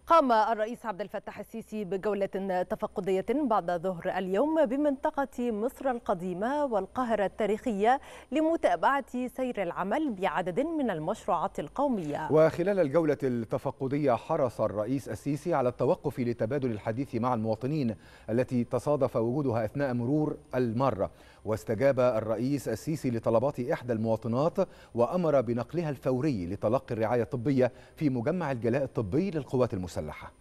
قام الرئيس عبد الفتاح السيسي بجولة تفقدية بعد ظهر اليوم بمنطقة مصر القديمة والقاهرة التاريخية لمتابعة سير العمل بعدد من المشروعات القومية وخلال الجولة التفقدية حرص الرئيس السيسي على التوقف لتبادل الحديث مع المواطنين التي تصادف وجودها أثناء مرور المرة واستجاب الرئيس السيسي لطلبات إحدى المواطنات وأمر بنقلها الفوري لتلقي الرعاية الطبية في مجمع الجلاء الطبي للقوات المسلحة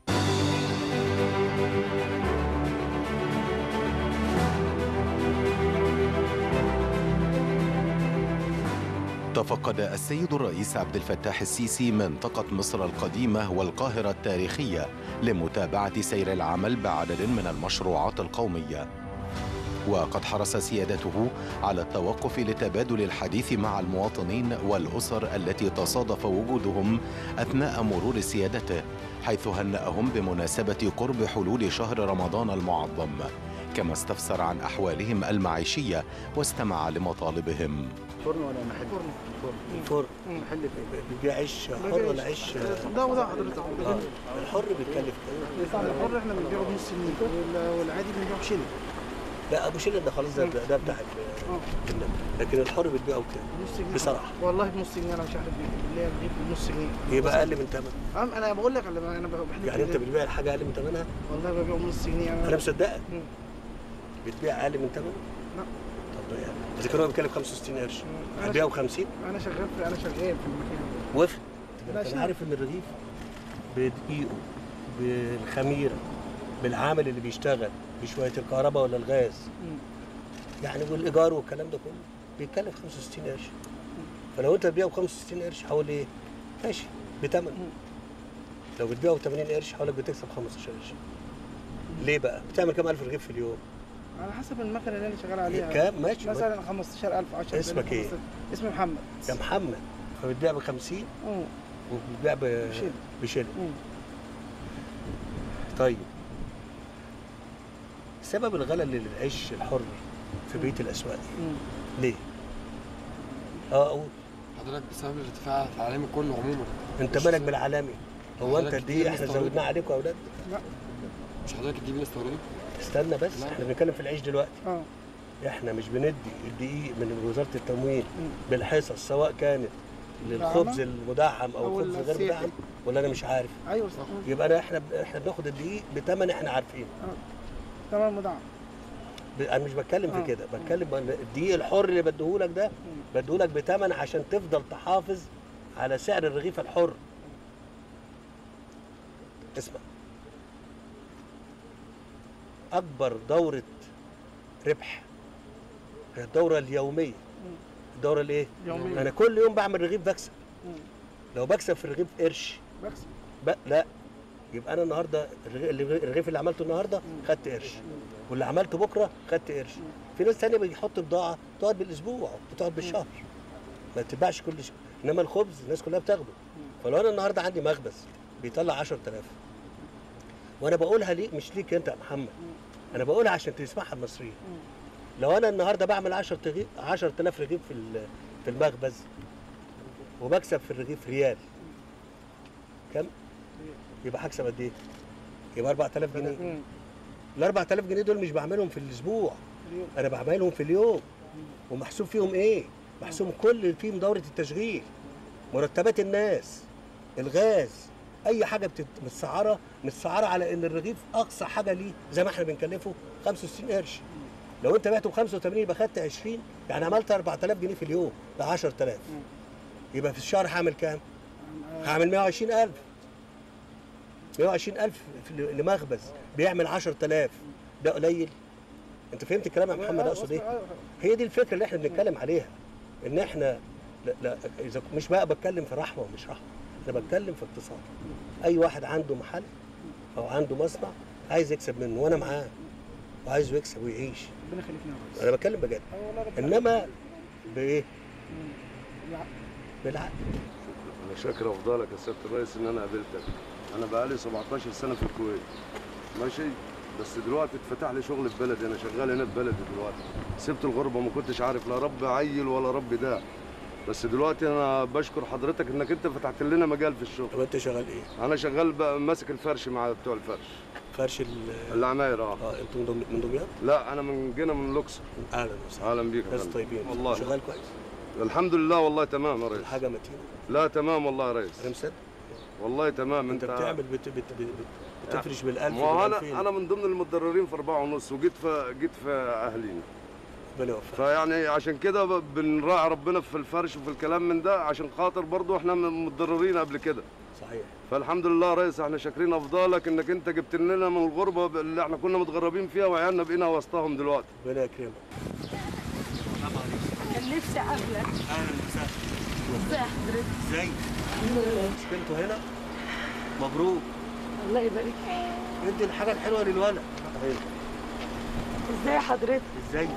تفقد السيد الرئيس عبد الفتاح السيسي منطقة مصر القديمة والقاهرة التاريخية لمتابعة سير العمل بعدد من المشروعات القومية وقد حرص سيادته على التوقف لتبادل الحديث مع المواطنين والأسر التي تصادف وجودهم أثناء مرور سيادته حيث هنأهم بمناسبة قرب حلول شهر رمضان المعظم كما استفسر عن أحوالهم المعيشية واستمع لمطالبهم فرن ولا محل؟ فرن فرن محل فين؟ بيبيع عيش حر ولا عيش ده وده حضرتك آه. الحر بيتكلف كام؟ الحر احنا بنبيعه بنص جنيه والعادي بنبيعه بشيلين لا ابو شيلة ده خلاص ده ده بتاع ال- لكن الحر بتبيعه بكام؟ نص جنيه بصراحة. والله بنص جنيه انا مش عارف اللي هي بجيب بنص جنيه يبقى اقل من ثمن أم انا بقول لك انا انا بحلف يعني انت بالله. بتبيع الحاجه اقل من ثمنها والله ببيعه بنص جنيه انا مصدقك مم. بتبيع اقل من ثمنه لا. طب ده يعني اذا كان هو بيكلف 65 قرش مم. أنا هتبيعه ب 50 انا شغال في انا شغال في المكان وافق لا، انت شغال. عارف ان الرغيف بدقيقه بالخميره بالعامل اللي بيشتغل بشويه الكهرباء ولا الغاز مم. يعني والايجار والكلام ده كله بيتكلف 65 قرش فلو انت بتبيعه ب 65 قرش حوالي ايه؟ ماشي بتمن لو بتبيعه ب 80 قرش حوالي بتكسب 15 قرش ليه بقى؟ بتعمل كام الف رغيف في اليوم؟ على حسب المكنه اللي انا شغال عليها كام؟ ماشي مثلا 15000 10000 اسمك إيه؟ اسمي محمد يا محمد فبتبيع ب 50 مم. وبتبيع ب بشيل. بشيل مم. طيب سبب الغلاء للعيش الحر في بيت الاسواق إيه؟ مم. ليه؟ اه اقول حضرتك بسبب الارتفاع العالمي كله عموما انت مش- مالك بالعالمي هو انت حضرتك دي دي احنا مستوردة. زودناه عليكم يا اولاد مش حضرتك تجيب الاستورده استنى بس لا. احنا بنتكلم في العيش دلوقتي اه احنا مش بندي الدقيق من وزاره التموين مم. بالحصص سواء كانت للخبز المدعم او أو الخبز غير السيخ. مدعم ولا انا مش عارف ايوه صح مم. يبقى انا احنا احنا بناخد الدقيق بثمن احنا عارفينه تمام مدعم ب- انا مش بتكلم آه. في كده بتكلم ان الدقيق الحر اللي بديهولك ده بديهولك بثمن عشان تفضل تحافظ على سعر الرغيف الحر اسمع اكبر دوره ربح هي الدوره اليوميه الدوره الايه يوميا انا كل يوم بعمل رغيف بكسب مم. لو بكسب في الرغيف قرش بكسب ب... لا يبقى انا النهارده الرغي- الرغي- الرغيف اللي عملته النهارده خدت قرش واللي عملته بكره خدت قرش في ناس تانية بيحط بضاعه تقعد بالاسبوع وتقعد بالشهر ما تتباعش كل شيء انما الخبز الناس كلها بتاخده فلو انا النهارده عندي مخبز بيطلع 10000 وانا بقولها ليه مش ليك انت يا محمد انا بقولها عشان تسمعها المصريين لو انا النهارده بعمل 10 تغي... 10000 رغيف في ال- في المخبز وبكسب في الرغيف ريال كم؟ يبقى هكسب قد ايه؟ يبقى 4000 جنيه مم. ال 4000 جنيه دول مش بعملهم في الاسبوع اليوم. انا بعملهم في اليوم ومحسوب فيهم ايه؟ محسوب كل اللي فيهم دوره التشغيل مرتبات الناس الغاز اي حاجه بتت- متسعره متسعره على ان الرغيف اقصى حاجه ليه زي ما احنا بنكلفه 65 قرش لو انت بعته ب 85 يبقى خدت 20 يعني عملت 4000 جنيه في اليوم ب 10000 يبقى في الشهر هعمل كام؟ هعمل 120000 120000 في- لمخبز بيعمل 10000 ده قليل انت فهمت الكلام يا محمد اقصد ايه؟ أيوة. هي دي الفكره اللي احنا بنتكلم عليها ان احنا لا, لا اذا مش بقى بتكلم في رحمه ومش رحمه انا بتكلم في اقتصاد اي واحد عنده محل او عنده مصنع عايز يكسب منه وانا معاه وعايزه يكسب ويعيش ربنا يخليك نعم انا بتكلم بجد اه والله ربنا انما بايه؟ بالعقل. بالعقل انا شاكر افضلك يا سياده الرئيس ان انا قابلتك انا بقالي 17 سنه في الكويت ماشي بس دلوقتي اتفتح لي شغل في بلدي انا شغال هنا في بلدي دلوقتي سبت الغربه ما كنتش عارف لا رب عيل ولا رب ده بس دلوقتي انا بشكر حضرتك انك انت فتحت لنا مجال في الشغل طب انت شغال ايه؟ انا شغال بقى ماسك الفرش مع بتوع الفرش فرش ال العماير اه اه انتوا من دم- من دمياط؟ لا انا من جينا من لوكسور اهلا وسهلا اهلا بيك يا ناس فندم. طيبين والله شغال كويس الحمد لله والله تمام يا ريس الحاجه متينه لا تمام والله يا ريس انا مصدق والله تمام انت انت بتعمل بت بت بت بتفرش بالالف ما هو وبالألفين. انا انا من ضمن المتضررين في أربعة ونص وجيت في جيت في اهلينا ربنا يوفقك فيعني عشان كده ب- بنراعي ربنا في الفرش وفي الكلام من ده عشان خاطر برضو احنا من- متضررين قبل كده صحيح فالحمد لله يا ريس احنا شاكرين افضالك انك انت جبت لنا من الغربه اللي احنا كنا متغربين فيها وعيالنا بقينا وسطهم دلوقتي ربنا يكرمك كان نفسي اقابلك اهلا وسهلا ازي حضرتك ازاي؟ سكنتوا هنا؟ مبروك الله يبارك فيك ادي الحاجه الحلوه للولد ازاي حضرتك ازاي؟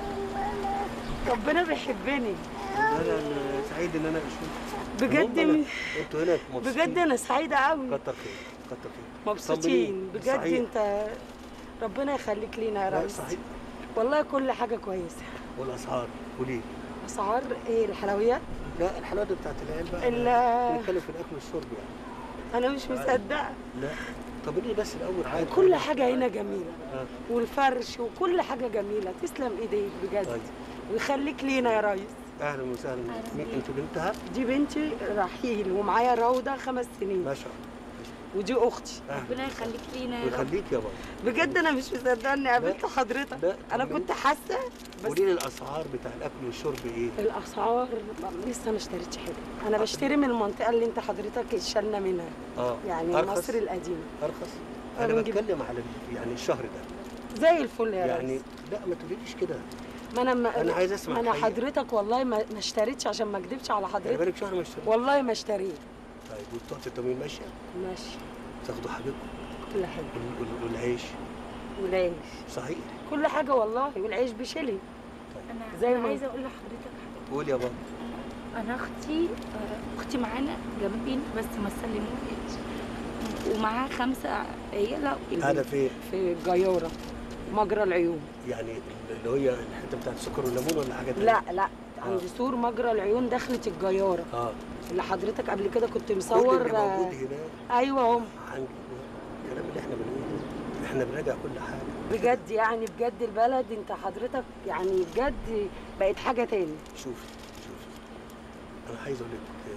ربنا بيحبني انا أنا سعيد ان انا اشوفك بجد المهم م- أنا- انتوا هنا مبسوطين بجد انا سعيده قوي كتر خير كتر خير مبسوطين طمنيني. بجد صحيح. انت ربنا يخليك لينا يا لا ريس صحيح والله كل حاجه كويسه والاسعار وليه؟ اسعار ايه الحلويات لا الحلاوه دي بتاعت العيال بقى ال- نتكلم في الاكل والشرب يعني انا مش مصدقه لا طب ليه بس الاول حاجه كل حاجه هنا جميله آه. والفرش وكل حاجه جميله تسلم ايديك بجد طيب. ويخليك لينا يا ريس اهلا وسهلا مين انتوا بنتها؟ دي بنتي رحيل ومعايا روضه خمس سنين ما شاء الله ودي اختي اهلا ربنا يخليك لينا يا رب ويخليك يا بابا بجد انا مش مصدقه اني قابلت حضرتك لا. انا كنت حاسه بس قولي لي الاسعار بتاع الاكل والشرب ايه؟ الاسعار لسه ما اشتريتش حاجه انا بشتري من المنطقه اللي انت حضرتك شالنا منها اه يعني أرخص؟ مصر القديمه ارخص آه، انا بنجيب- بتكلم على ال- يعني الشهر ده زي الفل يا يعني ريس لا ما تقوليش كده ما انا ما أنا عايز أسمع ما انا الحقيقة. حضرتك والله ما ما اشتريتش عشان ما اكدبش على خلي حضرتك بالك شهر ما اشتريت والله ما اشتريت طيب وبتوع التموين ماشيه ماشي تاخدوا حاجتكم كل حاجه وال- وال- والعيش والعيش صحيح كل حاجه والله والعيش بشيلي انا زي زي ما- ما عايزه اقول لحضرتك حاجه قول يا بابا انا اختي آه، اختي معانا جنبين بس ما سلموهاش ومعاها خمسه عيله هذا في في الجياره مجرى العيون يعني اللي هي الحته بتاعت السكر والليمون ولا حاجه تانية؟ لا لا عند سور مجرى العيون دخلت الجياره اه اللي حضرتك قبل كده كنت كل مصور اللي آه، موجود هناك ايوه هم عن الكلام اللي احنا بنقوله احنا بنراجع كل حاجه بجد يعني بجد البلد انت حضرتك يعني بجد بقت حاجه تاني شوفي شوفي انا عايز اقول لك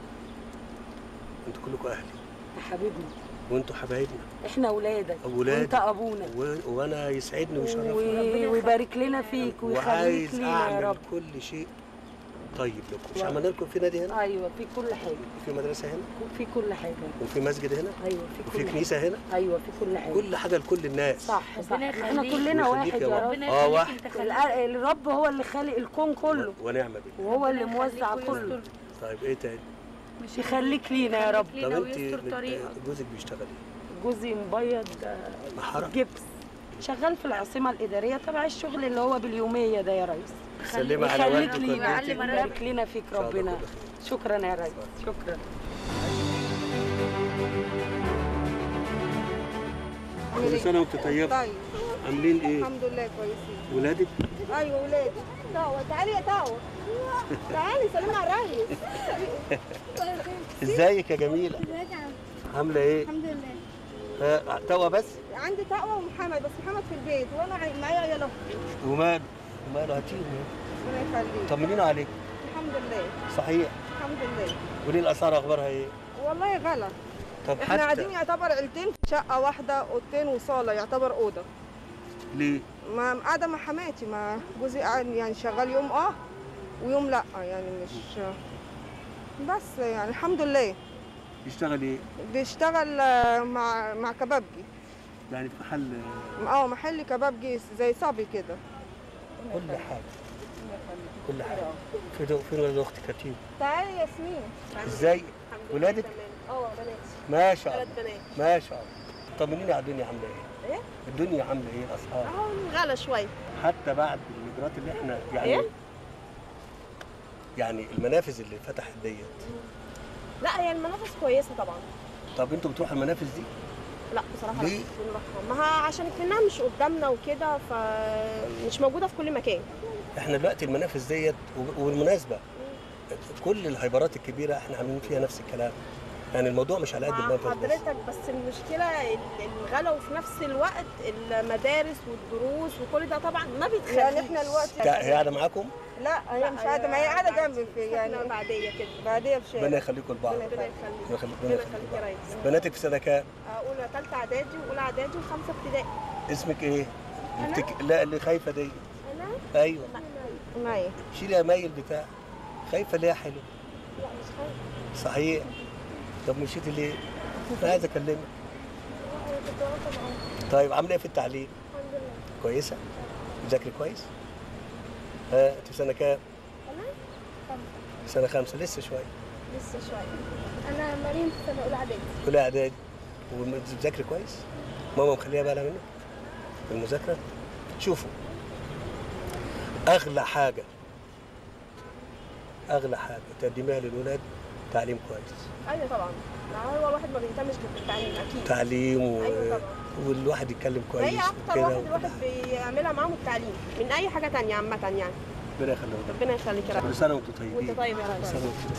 آه، انتوا كلكم اهلي يا حبيبنا وانتوا حبايبنا احنا اولادك أولادك. وانت ابونا و... وانا يسعدني و- ويشرفني ويبارك لنا فيك ويخليك وعايز لينا يا اعمل رب كل شيء طيب لكم مش و- عملنا لكم في نادي هنا ايوه في كل حاجه وفي مدرسه هنا في كل حاجه وفي مسجد هنا ايوه في وفي كل حاجه كنيسه هنا ايوه في كل حاجه كل حاجه لكل الناس صح صح ربنا احنا يخليك. كلنا ويخليك واحد يا يا رب. رب ربنا آه، يخليك واحد. انت خليك الأ- الرب هو اللي خالق الكون كله و- ونعم بالله وهو اللي ربنا موزع يخليك كله ويستر. طيب ايه تاني مش يخليك لينا يا رب طب لينا انت ويستر بت- طريقك جوزك بيشتغل ايه جوزي مبيض آه، محرم جبس شغال في العاصمه الاداريه تبع الشغل اللي هو باليوميه ده يا ريس سلمي على يخليك والدك لينا ويعلم ووالدتك. يبارك لنا فيك إن شاء الله ربنا كل خير. شكرا يا ريس شكرا كل سنه وانت طيب طيب عاملين ايه الحمد لله كويسين ولادك ايوه ولادي دعوة تعالي يا دعوة تعالي سلمي على الريس ازيك يا جميله عامله ايه الحمد لله آه، توا بس عندي تقوى ومحمد بس محمد في البيت وانا عي- معايا عيال اختي وماله وماله هاتيهم ربنا يخليك طمنينا عليك الحمد لله صحيح الحمد لله وليه الاسعار اخبارها ايه والله غلا طب احنا قاعدين حتى يعتبر عيلتين في شقة واحدة اوضتين وصالة يعتبر اوضة ليه ما قاعدة مع حماتي ما جوزي قاعد يعني شغال يوم اه ويوم لا يعني مش بس يعني الحمد لله يشتغل ايه بيشتغل آه، مع مع كبابجي يعني في محل اه محل كبابجي زي صبي كده كل حاجه كل حاجه فين فين ولاد اختك كتير تعالي يا ياسمين ازاي ولادك اه بناتي ما شاء الله ثلاث بنات ما شاء الله طمنيني على الدنيا عامله ايه ايه؟ الدنيا عامله ايه الاسعار اهو غلا شويه حتى بعد الاجراءات اللي احنا يعني إيه؟ يعني المنافذ اللي فتحت ديت لا هي المنافس كويسه طبعا طب انتوا بتروحوا المنافذ دي لا بصراحه ليه؟ لا بنروحها ما ها عشان كنا مش قدامنا وكده فمش موجوده في كل مكان احنا دلوقتي المنافذ ديت وب- وبالمناسبه كل الهايبرات الكبيره احنا عاملين فيها نفس الكلام يعني الموضوع مش على قد مع المنفذ بس حضرتك بس المشكله ال- الغلا وفي نفس الوقت المدارس والدروس وكل ده طبعا ما بيتخليش يعني احنا الوقت تا- هي قاعده معاكم لا هي مش قاعده ما هي قاعده جنبي في يعني يعني بعديه كده بعديها في ربنا شارع يخليكم لبعض ربنا يخليك ربنا يخليك- ربنا ربنا يخليك يخليك يا ريس بناتك في سنه كام؟ اولى ثالثه اعدادي واولى اعدادي وخمسه ابتدائي اسمك ايه؟ أنا؟ بتك... لا اللي خايفه دي انا ايوه معايا شيلي يا مايل بتاع خايفه ليه يا حلو لا مش خايفه صحيح طب مشيتي ليه؟ انا عايز اكلمك انا كنت واقفه معاهم طيب عامله ايه في التعليم؟ الحمد لله كويسه؟ بتذاكري كويس؟ ها انت في سنه كام؟ انا خمسه سنه خمسه لسه شويه لسه شويه انا مريم في سنه اولى اعدادي اولى اعدادي وبتذاكري كويس؟ ماما مخليها بالها منك؟ في المذاكره؟ شوفوا اغلى حاجه اغلى حاجه تقدميها للولاد تعليم كويس ايوه طبعا ما هو الواحد ما بيهتمش بالتعليم اكيد تعليم و... أيوة طبعا. والواحد يتكلم كويس هي اكتر وكده. واحد الواحد بيعملها معاهم التعليم من اي حاجه تانية عامه يعني ربنا يخليهم ربنا يخليك يا كل رب سنه وانتم طيبين وانت طيب يا كل ريس سنه وانتم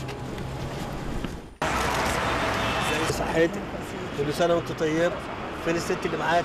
طيبين ازي صحتك كل سنه وانتم طيب فين الست اللي معاك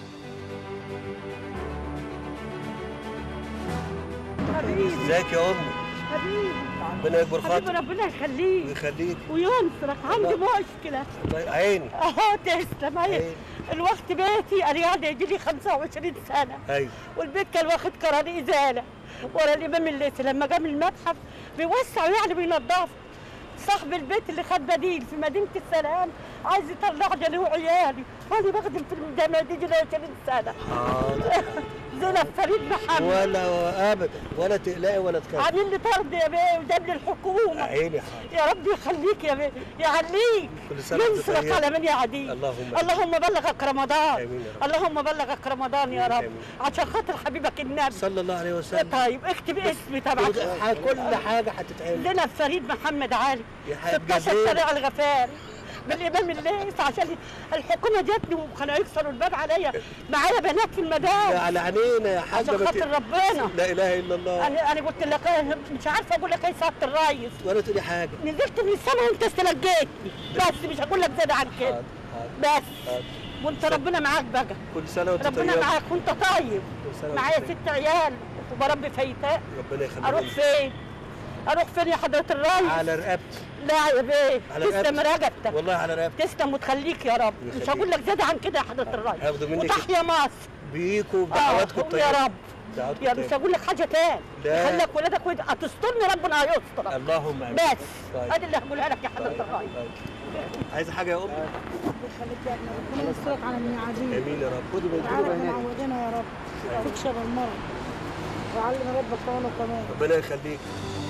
ازيك يا امي حبيبي ربنا يكبر حبيبي خاطرك ربنا يخليك ويخليك وينصرك عندي مشكلة طيب عيني اهو تسلم هي عيني الوقت بيتي انا قاعدة يجي لي 25 سنة ايوه والبيت كان واخد قرار إزالة ورا الإمام الليثي لما جه من المتحف بيوسعوا يعني بينضفوا صاحب البيت اللي خد بديل في مدينة السلام عايز يطلع لي وعيالي وانا بخدم في المدامة دي لي 20 سنة حاضر زينب فريد محمد ولا ابدا ولا تقلقي ولا تخافي عامل لي طرد يا بيه وجاب لي الحكومة عيني حاضر يا رب يخليك يا بيه يعليك كل سنه وانت ينصرك طيب على من يعديك اللهم اللهم بلغك رمضان امين يا رب اللهم بلغك رمضان يا رب آمين. عشان خاطر حبيبك النبي صلى الله عليه وسلم طيب اكتب اسمي تبعك كل حاجه هتتعمل زينب فريد محمد علي يا حاج 16 جزيل شارع الغفار بالامام الليث عشان الحكومه جاتني وكانوا يكسروا الباب عليا معايا بنات في يا المدارس على عينينا يا حاجه عشان ما خاطر ت- ربنا لا اله الا الله انا انا قلت لك مش عارفه اقول لك ايه سعاده الريس ولا تقولي حاجه نزلت من السما وانت استلجيت بس مش هقول لك زيادة عن كده حاضر حاضر بس حاضر. وانت ربنا معاك بقى كل سنه وانت ربنا طيب معاك وانت طيب كل سنة وأنت معايا طيب. ست عيال وبربي فايتاء ربنا يخليك اروح فين؟ اروح فين يا حضرة الريس؟ على رقبتي لا يا بيه على تسلم رقبتي. رقبتك والله على رقبتي تسلم وتخليك يا رب مش يخليك. هقول لك زيادة عن كده يا حضرة الريس هاخده منك وتحيا مصر بيكوا آه، بدعواتكم الطيبه يا رب دعواتكم يا مش الطيبة. هقول لك حاجة تاني لا. خليك ولادك ود- هتسترني ربنا هيسترك اللهم امين بس طيب. ادي اللي هقولها لك يا حضرة طيب. الريس طيب. عايزه حاجه يا امي ربنا يسترك على من يعاديك امين يا رب خدي بالك تعالى معودنا يا رب تكسب المرض وعلم ربك كمان كمان ربنا يخليك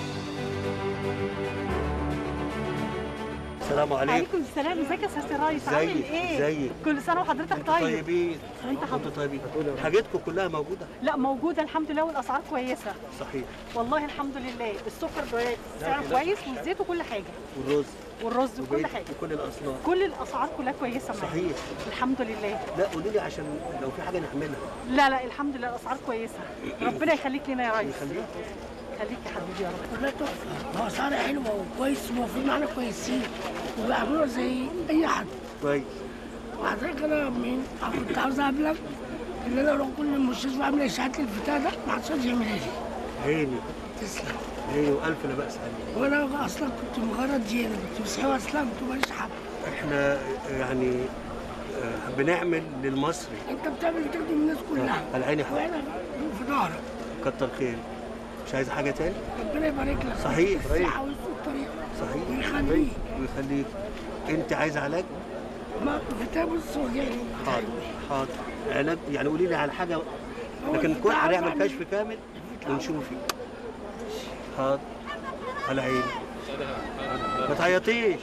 السلام عليكم عليكم السلام ازيك يا سيادة الريس عامل ازيك ايه؟ ازيك كل سنة وحضرتك انتوا طيب طيبين انت حضرتك انتوا طيبين حاجتكم كلها موجوده لا موجودة الحمد لله والأسعار كويسة صحيح والله الحمد لله السكر كويس سعره كويس والزيت وكل حاجة والرز والرز وكل وبقيت حاجة وكل الاصناف كل الأسعار كلها كويسة معايا صحيح الحمد لله لا قولي لي عشان لو في حاجه نعملها لا لا الحمد لله الأسعار كويسة ربنا يخليك لنا يا ريس يخليك خليك يا حبيبي يا رب والله تحفه هو اسعار حلوه وكويس وموافقين معانا كويسين وبيعملوها زي اي حد كويس وحضرتك انا من كنت عاوز اقابلك ان انا لو كل المستشفى عامله اشاعات للبتاع ده ما حدش يعملها لي عيني تسلم عيني والف لا باس عليك وانا اصلا كنت مجرد زياده كنت مسيحي اسلمت وماليش حق احنا يعني آه، بنعمل للمصري انت بتعمل تخدم الناس كلها على عيني حق واحنا في ظهرك كتر خير مش عايز حاجه تاني ربنا يبارك لك صحيح، صحيح. الصحه ويسوق الطريق صحيح ويخليك ويخليك انت عايز علاج ما في كتاب الصغير حاضر حاضر علاج يعني قولي لي على حاجه لكن كل هنعمل كشف كامل ونشوفك حاضر على عيني ما تعيطيش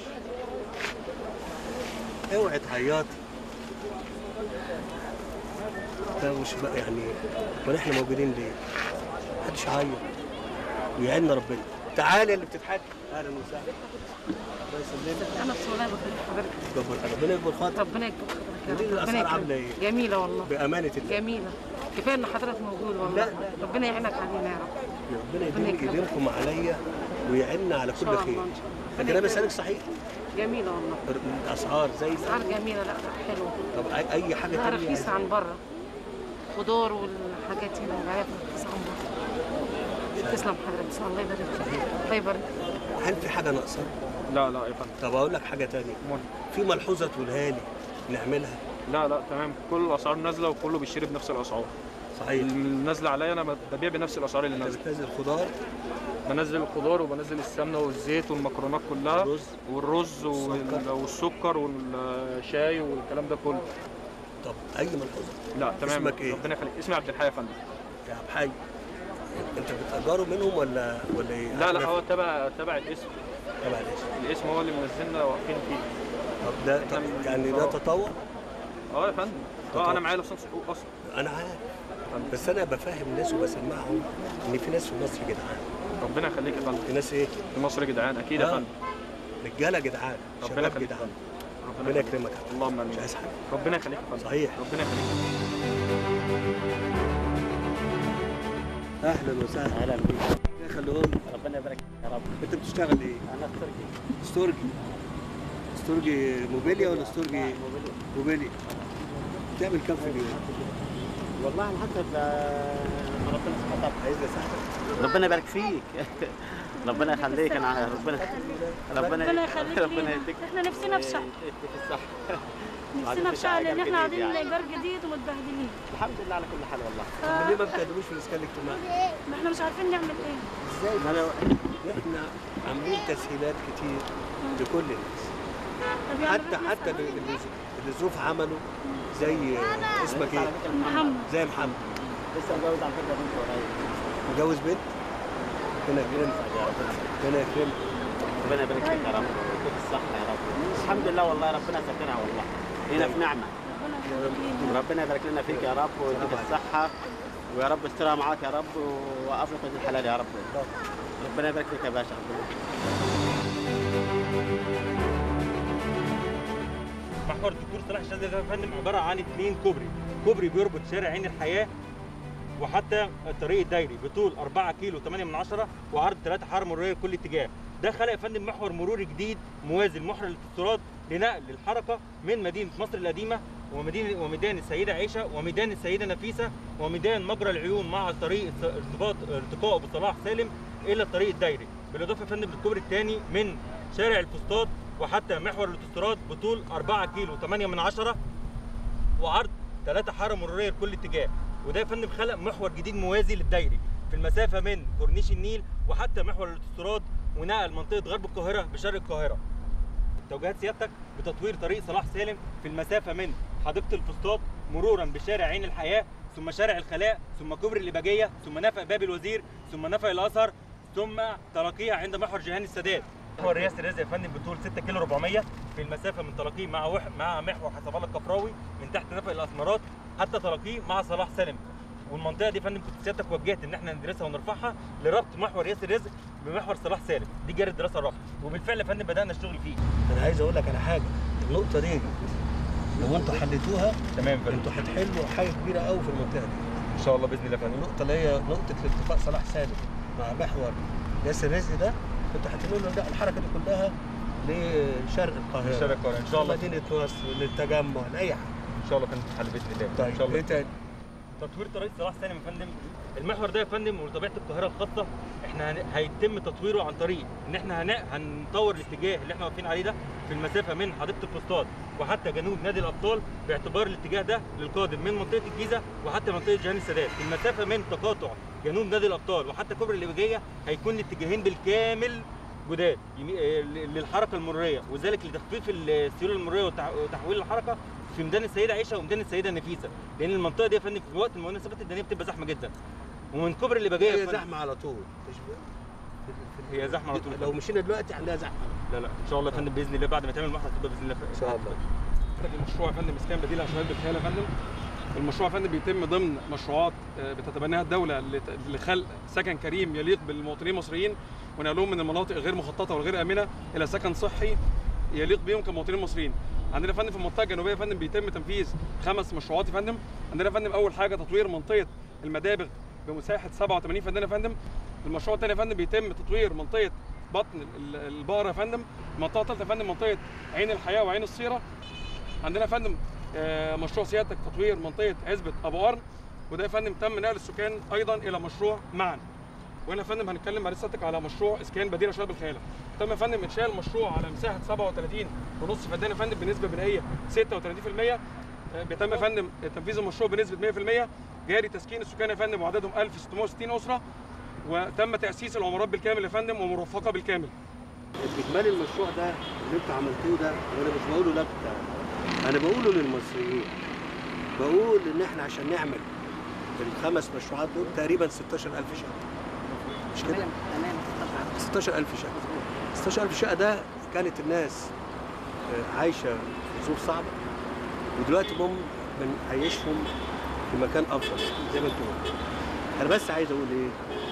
اوعي تعيطي ده مش بقى يعني ولا احنا موجودين ليه؟ محدش يعيط ويعيننا ربنا تعالي اللي بتضحكي اهلا وسهلا الله يسلمك انا بس والله بخلي حضرتك كبر ربنا يكبر خاطرك ربنا يكبر حضرتك يا قولي لي رب. ربنا الاسعار يكرمك. عامله ايه؟ جميله والله بامانه الله جميله كفايه ان حضرتك موجود والله لا، لا. ربنا يعينك علينا يا رب ربنا يديم يكرمك. ايدينكم عليا ويعيننا على إن كل شاء خير الله، إن شاء الله. لكن انا بسالك صحيح جميلة والله الاسعار زي أسعار جميلة لا لا حلوة طب أي- اي حاجه لا تانية رخيصة عن بره خضار والحاجات هنا العيال رخيصة عن بره تسلم حضرتك الله يبارك فيك الله يبارك هل في حاجه ناقصه؟ لا لا يا فندم طب اقول لك حاجه تانية في ملحوظه تقولها لي نعملها لا لا تمام كل الاسعار نازله وكله بيشتري بنفس الاسعار صحيح النازله عليا انا ببيع بنفس الاسعار اللي نازله بتنزل خضار بنزل الخضار وبنزل السمنه والزيت والمكرونات كلها الرز والرز وال- والسكر والشاي والكلام ده كله طب اي ملحوظه لا تمام اسمك إيه؟ ربنا يخليك اسمي عبد الحي يا فندم يا عبد الحي انت بتاجروا منهم ولا ولا ايه؟ لا لا هو تبع تبع الاسم تبع الاسم الاسم هو اللي منزلنا واقفين فيه طب ده طب يعني ده تطوع؟ اه يا فندم اه انا معايا لسان حقوق اصلا انا عارف بس انا بفهم الناس وبسمعهم ان في ناس في مصر جدعان ربنا يخليك يا فندم في ناس ايه؟ في مصر جدعان اكيد يا آه. فندم رجاله جدعان ربنا شباب يخليك يا جدعان فندم ربنا يكرمك اللهم امين مش عايز حاجه ربنا يخليك يا فندم صحيح ربنا يخليك اهلا وسهلا اهلا بيك يا خلوهم ربنا يبارك يا رب انت بتشتغل ايه؟ انا استرجي استورجي استورجي موبيليا ولا استورجي موبيليا بتعمل كام في اليوم؟ والله على حسب ما ربنا سبحانه عايز اساعدك ربنا يبارك فيك ربنا يخليك انا ربنا ربنا يخليك ربنا لينا يديك احنا نفسنا في شقه يديك الصحة نفسنا في شقه لان احنا قاعدين ايجار جديد ومتبهدلين الحمد لله على كل حال والله طب ليه ما بتقدموش في الاسكان الاجتماعي؟ ما احنا مش عارفين نعمل ايه ازاي؟ ما انا احنا عاملين تسهيلات كتير لكل الناس طب يعني حتى حتى اللي اللي الظروف عملوا زي اسمك ايه؟ محمد زي محمد لسه متجوز على فكره بنت قريب متجوز بنت؟ ربنا يكرمك ربنا يكرمك ربنا يبارك فيك يا رب ويديك الصحة يا رب الحمد لله والله ربنا ساترها والله هنا في نعمة ربنا يبارك لنا فيك يا رب ويديك الصحة ويا رب استرها معاك يا رب ووقف لك وجه الحلال يا رب ربنا يبارك فيك يا باشا محور الدكتور صلاح الشاذلي ده يا فندم عباره عن اثنين كوبري كوبري بيربط شارع عين الحياه وحتى الطريق الدايري بطول 4 كيلو 8 من 10 وعرض 3 حاره مروريه لكل اتجاه ده خلق يا فندم محور مروري جديد موازي لمحور الاتصالات لنقل الحركه من مدينه مصر القديمه ومدينه وميدان السيده عائشه وميدان السيده نفيسه وميدان مجرى العيون مع الطريق ارتباط ارتقاء ابو صلاح سالم الى الطريق الدايري بالاضافه يا فندم للكوبري الثاني من شارع الفسطاط وحتى محور الاتصالات بطول 4 كيلو 8 من 10 وعرض 3 حاره مروريه لكل اتجاه وده يا فندم خلق محور جديد موازي للدايري في المسافه من كورنيش النيل وحتى محور الاتصالات ونقل منطقه غرب القاهره بشرق القاهره توجيهات سيادتك بتطوير طريق صلاح سالم في المسافه من حديقه الفسطاط مرورا بشارع عين الحياه ثم شارع الخلاء ثم كوبري الاباجيه ثم نفق باب الوزير ثم نفق الازهر ثم تلاقيها عند محور جيهان السادات محور رئاسه الرزق يا فندم بطول 6 كيلو 400 في المسافه من تلاقيه مع وح... مع محور حسب الله الكفراوي من تحت نفق الاسمرات حتى تلاقيه مع صلاح سالم والمنطقه دي يا فندم كنت سيادتك وجهت ان احنا ندرسها ونرفعها لربط محور رئاسه الرزق بمحور صلاح سالم دي جاري الدراسه الرابعه وبالفعل يا فندم بدانا الشغل فيه انا عايز اقول لك على حاجه النقطه دي لو انتوا حليتوها تمام انتوا هتحلوا حاجه كبيره قوي في المنطقه دي ان شاء الله باذن الله يا فندم النقطه اللي هي نقطه الاتفاق صلاح سالم مع محور ياسر رزق ده انتوا هتنقلوا ده الحركه دي كلها لشرق القاهره لشرق القاهرة، إن شاء الله. مدينه نصر للتجمع لاي حاجه ان شاء الله كانت تتحل باذن الله طيب ان شاء الله ايه تاني؟ تطوير طريق صلاح سالم يا فندم المحور ده يا فندم وطبيعه القاهره الخاصه احنا هن... هيتم تطويره عن طريق ان احنا هن... هنطور الاتجاه اللي احنا واقفين عليه ده في المسافه من حديقه الفسطاط وحتى جنوب نادي الابطال باعتبار الاتجاه ده للقادم من منطقه الجيزه وحتى منطقه جهان السادات في المسافه من تقاطع جنوب نادي الابطال وحتى كوبري الاباجيه هيكون الاتجاهين بالكامل جداد يمي- آه، للحركه المروريه وذلك لتخفيف السيوله المروريه وتع- وتحويل الحركه في ميدان السيده عائشه وميدان السيده نفيسه لان المنطقه دي يا فندم في وقت المناسبات الدينيه بتبقى زحمه جدا ومن كوبري الاباجيه يا هي فندم- زحمه على طول مش هي زحمه على طول لو مشينا دلوقتي عندها زحمه لا لا ان شاء الله يا فندم باذن الله بعد ما تعمل المحطه تبقى باذن الله ان شاء الله المشروع يا فندم اسكان بديل عن شباب بالخيال يا فندم المشروع يا فندم بيتم ضمن مشروعات آه، بتتبناها الدوله لت- لخلق سكن كريم يليق بالمواطنين المصريين ونقلهم من المناطق الغير مخططه والغير امنه الى سكن صحي يليق بيهم كمواطنين مصريين. عندنا يا فندم في المنطقه الجنوبيه يا فندم بيتم تنفيذ خمس مشروعات يا فندم. عندنا يا فندم اول حاجه تطوير منطقه المدابغ بمساحه 87 فدان يا فندم. المشروع الثاني يا فندم بيتم تطوير منطقه بطن ال- البقره يا فندم المنطقه الثالثه يا فندم منطقه عين الحياه وعين الصيره عندنا يا فندم آه، مشروع سيادتك تطوير منطقه عزبه ابو قرن وده يا فندم تم نقل السكان ايضا الى مشروع معا وهنا يا فندم هنتكلم مع سيادتك على مشروع اسكان بديله شباب الخياله تم يا فندم انشاء المشروع على مساحه 37 ونص فدان يا فندم بنسبه بنائيه 36% آه، بيتم يا فندم تنفيذ المشروع بنسبه 100% جاري تسكين السكان يا فندم وعددهم 1660 اسره وتم تاسيس العمارات بالكامل يا فندم ومرفقه بالكامل اجمالي المشروع ده اللي انتوا عملتوه ده وانا مش بقوله لك انا بقوله للمصريين بقول ان احنا عشان نعمل الخمس مشروعات دول تقريبا 16000 شقه مش كده؟ تمام 16000 شقه 16000 شقه ده كانت الناس آه، عايشه في ظروف صعبه ودلوقتي هم بنعيشهم في مكان افضل زي ما انتوا قلتوا انا بس عايز اقول ايه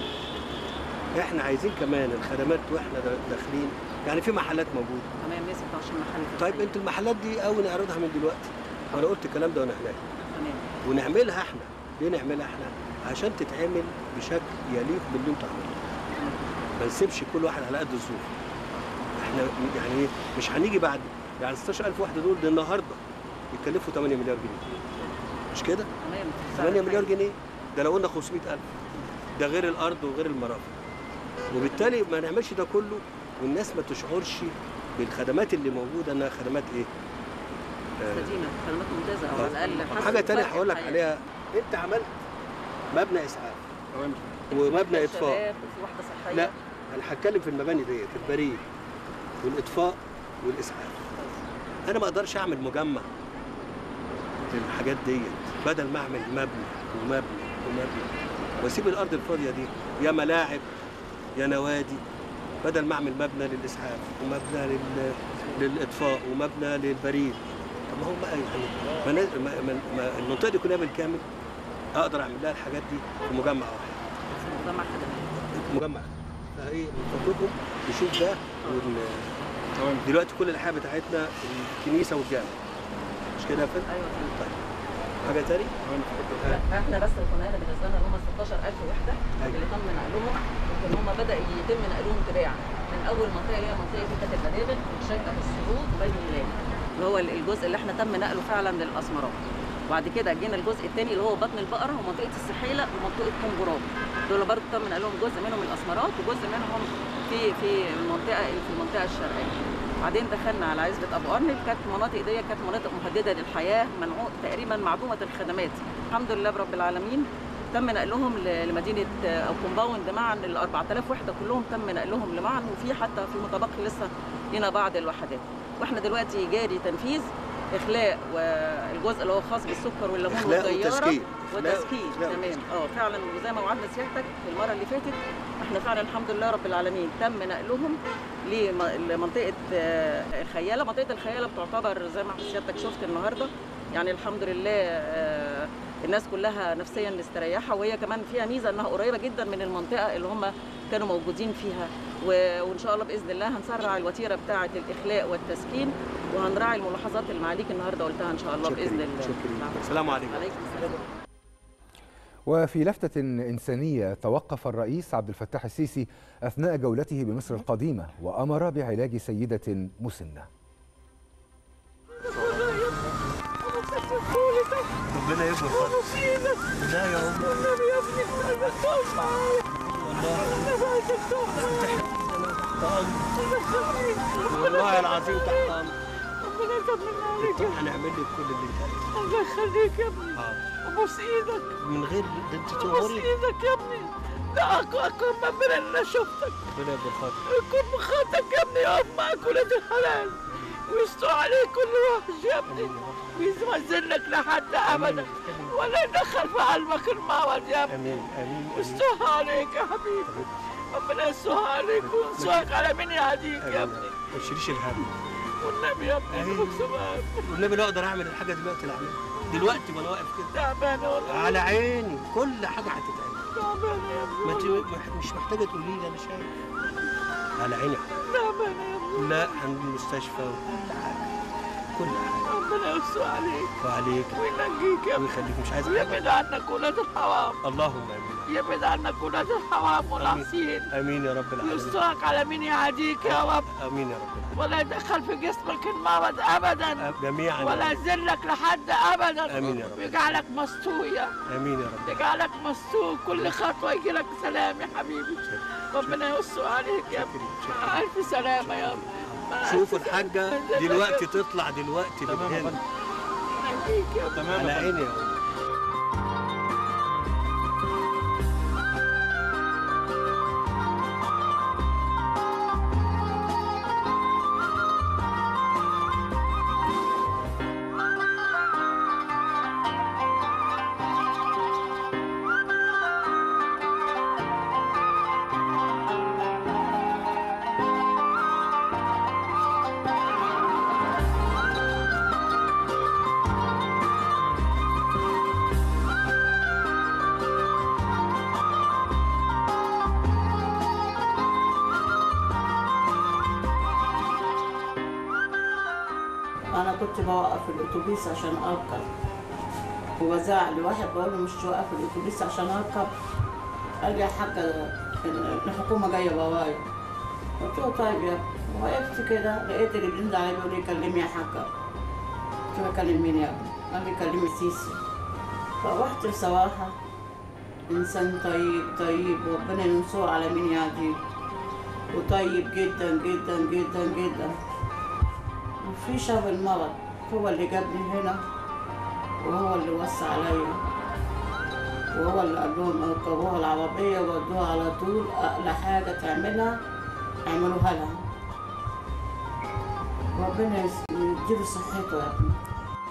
احنا عايزين كمان الخدمات واحنا دا- داخلين يعني في محلات موجوده تمام 126 محل في طيب انت المحلات دي قوي نعرضها من دلوقتي وانا قلت الكلام ده وانا هناك تمام ونعملها احنا ليه نعملها احنا عشان تتعمل بشكل يليق باللي انتوا عملتوه ما نسيبش كل واحد على قد الظروف احنا يعني ايه مش هنيجي بعد يعني 16000 واحده دول ده النهارده يكلفوا 8 مليار جنيه مش كده؟ تمام 8 مليار جنيه ده لو قلنا 500000 ده غير الارض وغير المرافق وبالتالي ما نعملش ده كله والناس ما تشعرش بالخدمات اللي موجوده انها خدمات ايه؟ آه، مستديمه خدمات ممتازه او على الاقل طب حسب حاجه تانية فرق هقول لك الحياة. عليها انت عملت مبنى اسعاف ومبنى اطفاء شباب وفي واحده صحيه لا انا هتكلم في المباني ديت البريد والاطفاء والاسعاف انا ما اقدرش اعمل مجمع للحاجات ديت بدل ما اعمل مبنى ومبنى ومبنى واسيب الارض الفاضيه دي يا ملاعب يا نوادي بدل ما اعمل مبنى للاسعاف ومبنى لل... للاطفاء ومبنى للبريد طب ما هو بقى يعني ما نا- ما ما ما المنطقه دي كلها بالكامل اقدر اعمل لها الحاجات دي في مجمع واحد مجمع خدمات مجمع فايه من فضلكم نشوف ده ون... دلوقتي كل الحياه بتاعتنا الكنيسه والجامع مش كده يا فندم؟ ايوه طيب حاجه تاني؟ احنا بس القناه بالنسبه لنا هم 16000 وحده أيوة. اللي تم نقلهم يمكن هم بدا يتم نقلهم تباعا من اول منطقه اللي هي منطقه فتة المنابر شقه السرود وبين الميلاد اللي هو الجزء اللي احنا تم نقله فعلا للاسمرات وبعد كده جينا الجزء الثاني اللي هو بطن البقره ومنطقه السحيله ومنطقه كونجراب دول برضه تم نقلهم جزء منهم الاسمرات وجزء منهم في في المنطقه في المنطقه الشرقيه بعدين دخلنا على عزبة أبو قرن كانت مناطق دي كانت مناطق مهددة للحياة منعو تقريبا معدومة الخدمات الحمد لله برب العالمين تم نقلهم ل- لمدينة أو كومباوند معا ال 4000 وحدة كلهم تم نقلهم لمعا وفي حتى في متبقي لسه لنا بعض الوحدات واحنا دلوقتي جاري تنفيذ إخلاء والجزء اللي هو خاص بالسكر والليمون إخلاء والطيارة وتسكين. إخلاء- وتسكين إخلاء تمام اه فعلا وزي ما وعدنا سيادتك في المرة اللي فاتت احنا فعلا الحمد لله رب العالمين تم نقلهم لم- لمنطقه آه، الخياله منطقه الخياله بتعتبر زي ما سيادتك شفت النهارده يعني الحمد لله آه، الناس كلها نفسيا مستريحه وهي كمان فيها ميزه انها قريبه جدا من المنطقه اللي هم كانوا موجودين فيها و- وان شاء الله باذن الله هنسرع الوتيره بتاعه الاخلاء والتسكين وهنراعي الملاحظات اللي معاليك النهارده قلتها ان شاء الله شكراً. باذن الله شكراً. السلام عليكم. عليكم السلام وفي لفتة إنسانية توقف الرئيس عبد الفتاح السيسي أثناء جولته بمصر القديمة وأمر بعلاج سيدة مسنة ربنا يبارك لا يا أم والله العظيم تحت أمرك ربنا يطمن عليك طب هنعمل لك كل اللي انت عايزه الله يخليك يا ابني آه. ابوس ايدك من غير ده انت ابوس تغوري ايدك يا ابني ده اكون اكون من اللي انا شفتك ربنا يبارك خاطرك يكون بخاطرك يا ابني يقف معك ولاد الحلال ويستر عليك كل وحش يا ابني ويزمزلك لحد ابدا ولا يدخل في قلبك المعوض يا ابني امين امين ويسترها عليك يا حبيبي ربنا يسترها عليك وينصرك على مين يهديك يا ابني ما تشيليش الهم والنبي يا ابني أيوة. ابوك سبحان والنبي لا اقدر اعمل الحاجه دلوقتي اللي اعملها دلوقتي وانا واقف كده تعبانه والله على عيني كل حاجه هتتعمل تعبانه يا ابني ما انت والله. مش محتاجه تقولي لي انا شايف على عيني تعبانه يا ابني لا عند المستشفى وكل حاجه كل حاجه ربنا يستر عليك وعليك وينجيك يا ابني ويخليك مش عايز ويبعد حاجه عنك ولاد الحرام اللهم امين يبعد عنك ولاد الحرام والعصيين امين يا رب العالمين يسترك على مين يهديك يا رب امين يا رب ولا يدخل في جسمك المرض ابدا جميعا يا ولا رب. يذلك لحد ابدا آمين يا رب. ويجعلك مستور يا امين يا رب يجعلك مستور كل خطوه يجي لك سلام يا حبيبي ربنا يستر عليك يا ابني مع الف سلامه يا رب مع شوفوا ألف الحاجه سلامة. دلوقتي تطلع دلوقتي من هنا يهديك يا رب. على عيني يا رب أنا كنت بوقف الأتوبيس عشان أركب وبزعق لواحد بقول له مش توقف الأتوبيس عشان أركب قال لي يا حاجة ال- الحكومة جاية ورايا قلت له طيب يا ابني وقفت كده لقيت اللي بينزل عليا بيقول لي كلمي يا حاجة قلت له أكلم مين يا ابني؟ قال لي كلمي السيسي فروحت بصراحة إنسان طيب طيب وربنا ينصر على مين يهديه وطيب جدا جدا جدا جدا وفي شر المرض هو اللي جابني هنا وهو اللي وصى عليا وهو اللي قال لهم اركبوها العربية وودوها على طول أقلى حاجة تعملها اعملوها لها ربنا يس- يديله صحته يا ابني